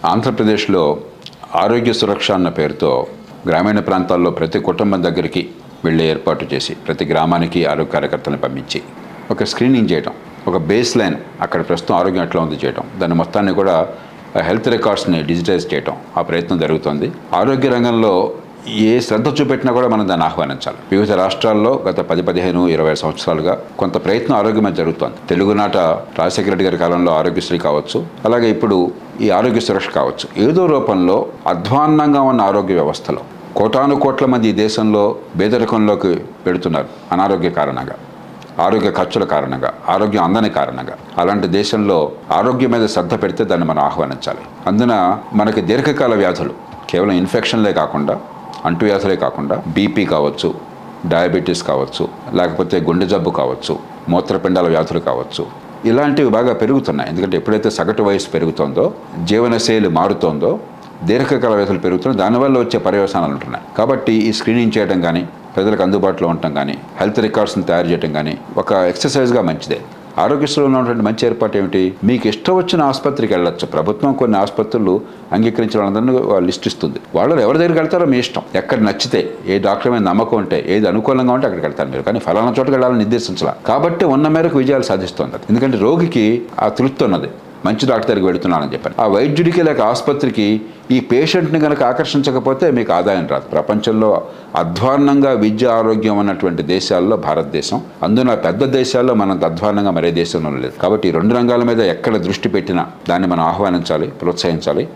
ఆంధ్రప్రదేశ్లో ఆరోగ్య సురక్ష అన్న పేరుతో గ్రామీణ ప్రాంతాల్లో ప్రతి కుటుంబం దగ్గరికి వెళ్ళే ఏర్పాటు చేసి ప్రతి గ్రామానికి ఆరోగ్య కార్యకర్తలను పంపించి ఒక స్క్రీనింగ్ చేయటం ఒక బేస్ లైన్ అక్కడ ప్రస్తుతం ఆరోగ్యం ఎట్లా ఉంది చేయటం దాని మొత్తాన్ని కూడా హెల్త్ రికార్డ్స్ని డిజిటైజ్ చేయటం ఆ ప్రయత్నం జరుగుతోంది ఆరోగ్య రంగంలో ఏ శ్రద్ధ చూపెట్టినా కూడా మనం దాన్ని ఆహ్వానించాలి వివిధ రాష్ట్రాల్లో గత పది పదిహేను ఇరవై సంవత్సరాలుగా కొంత ప్రయత్నం ఆరోగ్యం మీద జరుగుతోంది తెలుగునాట రాజశేఖర రెడ్డి గారి కాలంలో ఆరోగ్యశ్రీ కావచ్చు అలాగే ఇప్పుడు ఈ ఆరోగ్య సురక్ష కావచ్చు ఏదో రూపంలో అధ్వాన్నంగా ఉన్న ఆరోగ్య వ్యవస్థలో కోటాను కోట్ల మంది ఈ దేశంలో పేదరికంలోకి పెడుతున్నారు అనారోగ్య కారణంగా ఆరోగ్య ఖర్చుల కారణంగా ఆరోగ్యం అందని కారణంగా అలాంటి దేశంలో ఆరోగ్యం మీద శ్రద్ధ పెడితే దాన్ని మనం ఆహ్వానించాలి అందున మనకి దీర్ఘకాల వ్యాధులు కేవలం ఇన్ఫెక్షన్లే కాకుండా అంటువ్యాధులే కాకుండా బీపీ కావచ్చు డయాబెటీస్ కావచ్చు లేకపోతే గుండె జబ్బు కావచ్చు మూత్రపిండాల వ్యాధులు కావచ్చు ఇలాంటివి బాగా పెరుగుతున్నాయి ఎందుకంటే ఎప్పుడైతే సగటు వయసు పెరుగుతోందో జీవనశైలి మారుతోందో దీర్ఘకాల వ్యాధులు పెరుగుతున్నాయి దానివల్ల వచ్చే పర్యవసానాలు ఉంటున్నాయి కాబట్టి ఈ స్క్రీనింగ్ చేయడం కానీ ప్రజలకు అందుబాటులో ఉండటం కానీ హెల్త్ రికార్డ్స్ని తయారు చేయడం కానీ ఒక ఎక్సర్సైజ్గా మంచిదే ఆరోగ్యశ్రీలో ఉన్నటువంటి మంచి ఏర్పాటు ఏమిటి మీకు ఇష్టం వచ్చిన ఆసుపత్రికి వెళ్ళొచ్చు ప్రభుత్వం కొన్ని ఆసుపత్రులు అంగీకరించిన వాళ్ళందరినీ లిస్ట్ ఇస్తుంది వాళ్ళు ఎవరి దగ్గరికి వెళ్తారో మీ ఇష్టం ఎక్కడ నచ్చితే ఏ డాక్టర్ మీద నమ్మకం ఉంటే ఏది అనుకూలంగా ఉంటే అక్కడికి వెళ్తారు మీరు కానీ ఫలానా చోటుకి వెళ్ళాలని నిర్దేశించాల కాబట్టి ఉన్న మేరకు విజయాలు సాధిస్తుంది అది. ఎందుకంటే రోగికి ఆ తృప్తి ఉన్నది మంచి డాక్టర్ దగ్గరికి వెళుతున్నానని చెప్పాను ఆ వైద్యుడికి లేక ఆసుపత్రికి ఈ పేషెంట్ని కనుక ఆకర్షించకపోతే మీకు ఆదాయం రాదు ప్రపంచంలో అధ్వాన్నంగా విద్య ఆరోగ్యం ఉన్నటువంటి దేశాల్లో భారతదేశం అందున పెద్ద దేశాల్లో మనంత అధ్వాన్నంగా మరే దేశంలో లేదు కాబట్టి ఈ రెండు రంగాల మీద ఎక్కడ దృష్టి పెట్టినా దాన్ని మనం ఆహ్వానించాలి ప్రోత్సహించాలి